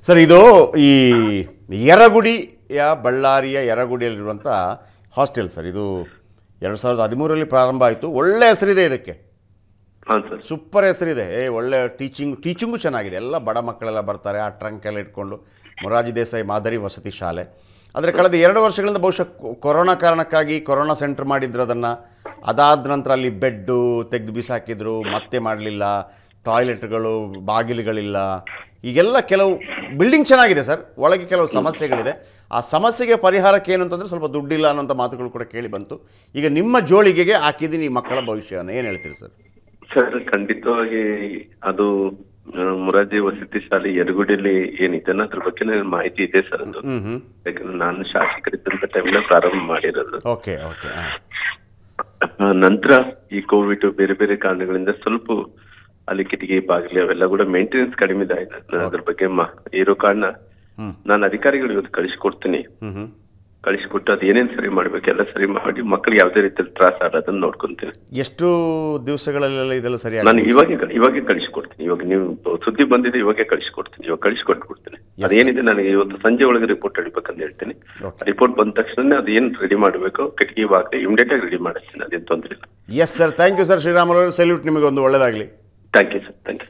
Sir ಇದು ಈ ಯರಗುಡಿಯ ಬಳ್ಳಾರಿಯ ಯರಗುಡಿಯಲ್ಲಿರುವಂಥ ಹಾಸ್ಟೆಲ್ ಸರ್ ಇದು ಎರಡು ಸಾವಿರದ ಹದಿಮೂರರಲ್ಲಿ ಪ್ರಾರಂಭ ಆಯಿತು ಒಳ್ಳೆ ಹೆಸರಿದೆ ಇದಕ್ಕೆ ಹಾಂ ಸರ್ ಸೂಪರ್ ಹೆಸರಿದೆ ಏ ಒಳ್ಳೆ ಟೀಚಿಂಗ್ ಟೀಚಿಂಗು ಚೆನ್ನಾಗಿದೆ ಎಲ್ಲ ಬಡ ಮಕ್ಕಳೆಲ್ಲ ಬರ್ತಾರೆ ಆ ಟ್ರಂಕ್ ಎಲ್ಲ ಇಟ್ಕೊಂಡು ಮೊರಾರ್ಜಿ ದೇಸಾಯಿ ಮಾದರಿ ವಸತಿ ಶಾಲೆ ಆದರೆ ಕಳೆದ ಎರಡು ವರ್ಷಗಳಿಂದ ಬಹುಶಃ ಕೊ- ಕೊರೋನಾ ಕಾರಣಕ್ಕಾಗಿ ಕೊರೋನಾ ಸೆಂಟರ್ ಮಾಡಿದ್ರು ಅದನ್ನು ಅದಾದ ನಂತರ ಅಲ್ಲಿ ಬೆಡ್ಡು ತೆಗೆದು ಬಿಸಾಕಿದ್ರು ಮತ್ತೆ ಮಾಡಲಿಲ್ಲ ಟಾಯ್ಲೆಟ್ಗಳು ಬಾಗಿಲುಗಳಿಲ್ಲ ಈಗೆಲ್ಲ ಕೆಲವು ಬಿಲ್ಡಿಂಗ್ ಚೆನ್ನಾಗಿದೆ ಸರ್ ಒಳಗೆ ಕೆಲವು ಸಮಸ್ಯೆಗಳಿದೆ ಆ ಸಮಸ್ಯೆಗೆ ಪರಿಹಾರಕ್ಕೆ ಏನು ಅಂತಂದರೆ ಸ್ವಲ್ಪ ದುಡ್ಡಿಲ್ಲ ಅನ್ನೋಂಥ ಮಾತುಗಳು ಕೂಡ ಕೇಳಿ ಬಂತು ಈಗ ನಿಮ್ಮ ಜೋಳಿಗೆಗೆ ಹಾಕಿದ್ದೀನಿ ಈ ಮಕ್ಕಳ ಭವಿಷ್ಯವನ್ನು ಏನು ಹೇಳ್ತೀರಿ ಸರ್ ಸರ್ ಖಂಡಿತವಾಗಿ ಅದು ಆ, ಮೊರಾರ್ಜಿ ವಸತಿ ಶಾಲೆ ಯರಗುಡಿಯಲ್ಲಿ ಏನಿದೆ ಅದ್ರ ಬಗ್ಗೆ ನನಗೆ ಮಾಹಿತಿ ಇದೆ ಸರ್ ಅದು ಹ್ಞೂ ಹ್ಞೂ ಯಾಕಂದ್ರೆ ನಾನು ಶಾಸಕರಿದ್ದಂತ ಟೈಮ್ನ ಪ್ರಾರಂಭ ಮಾಡಿರೋದು ಓಕೆ ಓಕೆ ಹಾಂ ಆ, ನಂತರ ಈ ಕೋವಿಡ್ ಬೇರೆ ಬೇರೆ ಕಾರಣಗಳಿಂದ ಸ್ವಲ್ಪ ಅಲ್ಲಿ ಕಿಟಕಿ ಬಾಗಿಲು ಅವೆಲ್ಲ ಕೂಡ ಮೇಂಟೆನೆನ್ಸ್ ಕಡಿಮೆ ಇದೆ ನಾನು ಅದ್ರ ಬಗ್ಗೆ ಮಾ- ಇರೋ ಕಾರಣ ಹ್ಮ್. ನಾನು ಅಧಿಕಾರಿಗಳು ಇವತ್ತು ಕಳಿಸ್ಕೊಡ್ತೀನಿ ಹ್ಞೂ ಹ್ಞೂ ಕಳಿಸ್ಕೊಟ್ಟು ಅದು ಏನೇನ್ ಸರಿ ಮಾಡ್ಬೇಕು ಎಲ್ಲ ಸರಿ ಮಾಡಿ ಮಕ್ಕಳಿಗೆ ಯಾವುದೇ ರೀತಿಯಲ್ಲಿ ತ್ರಾಸ ಆಗೋದನ್ನ ನೋಡ್ಕೊಂತೀನಿ ಎಷ್ಟು ದಿವಸಗಳಲ್ಲೆಲ್ಲ ಇದೆಲ್ಲ ಸರಿಯಾಗಿ ನಾನು ಇವಾಗೆ ಇವಾಗೆ ಕಳಿಸ್ಕೊಡ್ತೀನಿ ಇವಾಗ ನೀವು ಸುದ್ದಿ ಬಂದಿದೆ ಇವಾಗೆ ಕಳಿಸ್ಕೊಡ್ತೀನಿ ಇವಾಗ ಕಳಿಸ್ಕೊಟ್ಬಿಡ್ತೀನಿ ಅದೇನಿದೆ ನನಗೆ ಇವತ್ತು ಸಂಜೆ ಒಳಗೆ ರಿಪೋರ್ಟ್ ಹಿಡಿಬೇಕಂತ ಹೇಳ್ತೀನಿ Okay. ರಿಪೋರ್ಟ್ ಬಂದ ತಕ್ಷಣ ಅದು ಏನ್ ರೆಡಿ ಮಾಡಬೇಕು ಕಿಟಕಿ ಬಾಗ್ಲಿ ಇಮಿಡಿಯೇಟ್ ಆಗಿ ರೆಡಿ ಮಾಡಿಸ್ತೀನಿ ಅದೇನು ತೊಂದರೆ ಇಲ್ಲ yes sir thank you sir Sriramulu salute ನಿಮಗೆ ಒಂದು ಒಳ್ಳೆಯದಾಗಲಿ thank you sir thank you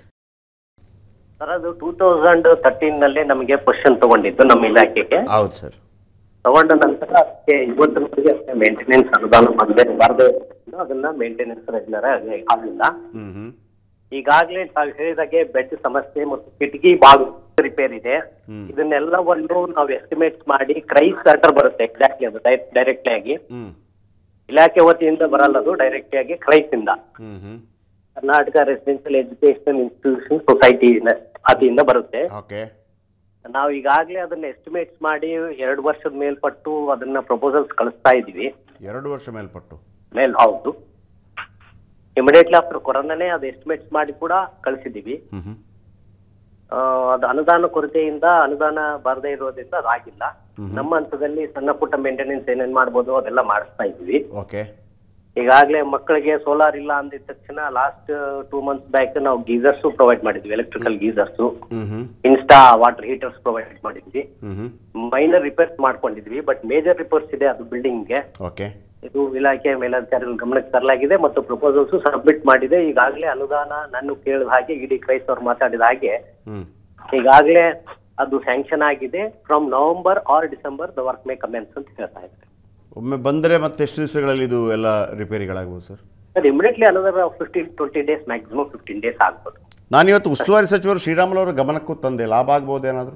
sir ಅದು ಟೂ ತೌಸಂಡ್ ತರ್ಟೀನ್ ನಲ್ಲಿ ನಮಗೆ ಪೊಸಿಷನ್ ತಗೊಂಡಿದ್ದು ನಮ್ಮ ಇಲಾಖೆಗೆ ಹೌದು ಸರ್ ತಗೊಂಡ ನಂತರ ಅದಕ್ಕೆ ಇವತ್ತಿನವರೆಗೆ ಅಷ್ಟೇ ಮೇಂಟೆನೆನ್ಸ್ ಅನುದಾನ ಬಂದೇ ಬಾರದೆ ಅದನ್ನ ಮೇಂಟೆನೆನ್ಸ್ ರೆಗ್ಯುಲರ್ ಆಗಿ ಆಗಿಲ್ಲ ಹ್ಞೂ ಹ್ಞೂ ಈಗಾಗಲೇ ತಾವು ಹೇಳಿದಾಗೆ ಬೆಡ್ ಸಮಸ್ಯೆ ಮತ್ತು ಕಿಟಕಿ ಬಾಗಿಲು ರಿಪೇರ್ ಇದೆ ಹ್ಮ್. ಇದನ್ನೆಲ್ಲವನ್ನು ನಾವು ಎಸ್ಟಿಮೇಟ್ ಮಾಡಿ ಕ್ರೈಸ್ ಆರ್ಡರ್ ಬರುತ್ತೆ ಎಕ್ಸಾಕ್ಟ್ಲಿ ಅದು ಡೈರೆಕ್ಟ್ಲಿ ಆಗಿ ಹ್ಞೂ ಇಲಾಖೆ ವತಿಯಿಂದ ಬರಲ್ಲ ಅದು ಡೈರೆಕ್ಟ್ ಆಗಿ ಕ್ರೈಸ್ ಇಂದ ಹ್ಞೂ ಹ್ಞೂ Karnataka residential education institution society ವತಿಯಿಂದ ಬರುತ್ತೆ ಓಕೆ ನಾವು ಈಗಾಗಲೇ ಅದನ್ನ ಎಸ್ಟಿಮೇಟ್ಸ್ ಮಾಡಿ ಎರಡು ವರ್ಷದ ಮೇಲ್ಪಟ್ಟು ಅದನ್ನ ಪ್ರಪೋಸಲ್ಸ್ ಕಳಿಸ್ತಾ ಇದೀವಿ ಎರಡು ವರ್ಷ ಮೇಲ್ಪಟ್ಟು ಮೇಲ್ ಹೌದು ಇಮಿಡಿಯೇಟ್ಲಿ ಆಫ್ಟರ್ ಕೊರೋನಾನೇ ಅದು ಎಸ್ಟಿಮೇಟ್ಸ್ ಮಾಡಿ ಕೂಡ ಕಳಿಸಿದೀವಿ ಹ್ಞೂ ಹ್ಞೂ ಆ, ಅದು ಅನುದಾನ ಕೊರತೆಯಿಂದ ಅನುದಾನ ಬರದೇ ಇರೋದ್ರಿಂದ ಅದಾಗಿಲ್ಲ ನಮ್ಮ ಹಂತದಲ್ಲಿ ಸಣ್ಣ ಪುಟ್ಟ ಮೇಂಟೆನೆನ್ಸ್ ಏನೇನ್ ಮಾಡ್ಬೋದು ಅದೆಲ್ಲ ಮಾಡಿಸ್ತಾ ಇದೀವಿ ಓಕೆ ಈಗಾಗಲೇ ಮಕ್ಕಳಿಗೆ ಸೋಲಾರ್ ಇಲ್ಲ ಅಂದಿದ ತಕ್ಷಣ ಲಾಸ್ಟ್ ಟೂ ಮಂತ್ಸ್ ಬ್ಯಾಕ್ ನಾವು ಗೀಸರ್ಸ್ ಪ್ರೊವೈಡ್ ಮಾಡಿದ್ವಿ ಎಲೆಕ್ಟ್ರಿಕಲ್ ಗೀಸರ್ಸ್ ಹ್ಞೂ ಹ್ಞೂ ಇನ್ಸ್ಟಾ ವಾಟರ್ ಹೀಟರ್ಸ್ ಪ್ರೊವೈಡ್ ಮಾಡಿದ್ವಿ ಹ್ಞೂ ಹ್ಞೂ ಮೈನರ್ ರಿಪೇರ್ಸ್ ಮಾಡ್ಕೊಂಡಿದ್ವಿ ಬಟ್ ಮೇಜರ್ ರಿಪೇರ್ಸ್ ಇದೆ ಅದು ಬಿಲ್ಡಿಂಗ್ ಗೆ ಓಕೆ ಇದು ಇಲಾಖೆ ಮೇಲಧಿಕಾರಿಗಳ ಗಮನಕ್ಕೆ ತರಲಾಗಿದೆ ಮತ್ತು ಪ್ರಪೋಸಲ್ಸ್ ಸಬ್ಮಿಟ್ ಮಾಡಿದೆ ಈಗಾಗಲೇ ಅನುದಾನ ನಾನು ಕೇಳಿದ ಹಾಗೆ ಇಡಿ ಕ್ರೈಸ್ ಅವ್ರು ಮಾತಾಡಿದ ಹಾಗೆ ಹ್ಞೂ ಈಗಾಗಲೇ ಅದು ಸ್ಯಾಂಕ್ಷನ್ ಆಗಿದೆ from November or December the work may commence ಅಂತ ಹೇಳ್ತಾ ಇದ್ದಾರೆ ಒಮ್ಮೆ ಬಂದರೆ ಮತ್ತೆ ಎಷ್ಟು ದಿವಸಗಳಲ್ಲಿ ಇದು ಎಲ್ಲ ರಿಪೇರಿಗಳಾಗ್ಬೋದು sir sir immediately another fifteen twenty days maximum fifteen days ಆಗ್ಬೋದು ನಾನಿವತ್ತು ಉಸ್ತುವಾರಿ ಸಚಿವರು ಶ್ರೀರಾಮುಲು ಅವರ ಗಮನಕ್ಕೂ ತಂದೆ ಲಾಭ ಆಗ್ಬೋದೇನಾದರೂ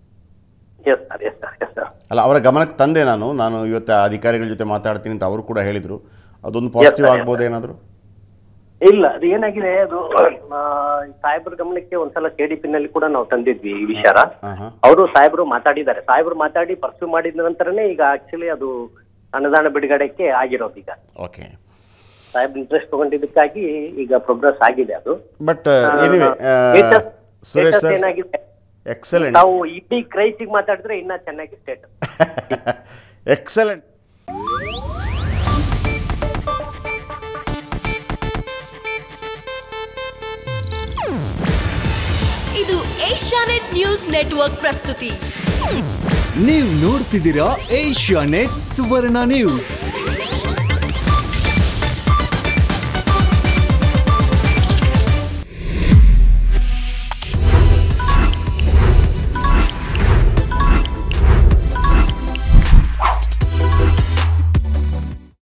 yes sir yes sir yes sir ಅಲ್ಲ ಅವರ ಗಮನಕ್ಕೆ ತಂದೆ ನಾನು ನಾನು ಇವತ್ತು ಅಧಿಕಾರಿಗಳ ಜೊತೆ ಮಾತಾಡ್ತೀನಿ ಅಂತ ಅವರು ಕೂಡ ಹೇಳಿದರು ಅದೊಂದು ಪಾಸಿಟಿವ್ sir, yes, ಆಗ್ಬೋದೇನಾದರೂ ಇಲ್ಲ ಅದು ಏನಾಗಿದೆ ಅದು ಆ, ಸಾಹೇಬ್ರ ಗಮನಕ್ಕೆ ಒಂದ್ಸಲ ಕೆ ಡಿ ನಲ್ಲಿ ಕೂಡ ನಾವು ತಂದಿದ್ವಿ ಈ ವಿಚಾರ ಹಾಂ ಹಾಂ ಅವರು ಸಾಹೇಬರು ಮಾತಾಡಿದ್ದಾರೆ ಸಾಹೇಬರು ಮಾತಾಡಿ ಪರ್ಸ್ಯೂ ಮಾಡಿದ ನಂತರನೇ ಈಗ ಆಕ್ಚುಲಿ ಅದು ಅನುದಾನ ಬಿಡುಗಡೆಗೆ ಆಗಿರೋದು ಈಗ ಓಕೆ ಸಾಹೇಬ್ ಇಂಟ್ರೆಸ್ಟ್ ತಗೊಂಡಿದ್ದಕ್ಕಾಗಿ ಈಗ ಪ್ರೋಗ್ರೆಸ್ ಆಗಿದೆ ಅದು but anyway Status- Suresh status sir ಏನಾಗಿದೆ ಎಕ್ಸಲೆಂಟ್ ನಾವು ಇಡೀ ಕ್ರೈಸಿಗೆ ಮಾತಾಡಿದ್ರೆ ಇನ್ನ ಚೆನ್ನಾಗಿ ಸ್ಟೇಟ್ ಎಕ್ಸಲೆಂಟ್ ಇದು ಏಷ್ಯಾನೆಟ್ ನ್ಯೂಸ್ ನೆಟ್ವರ್ಕ್ ಪ್ರಸ್ತುತಿ ನೀವು ನೋಡ್ತಿದ್ದೀರಾ ಏಷ್ಯಾ ನೆಟ್ ಸುವರ್ಣ ನ್ಯೂಸ್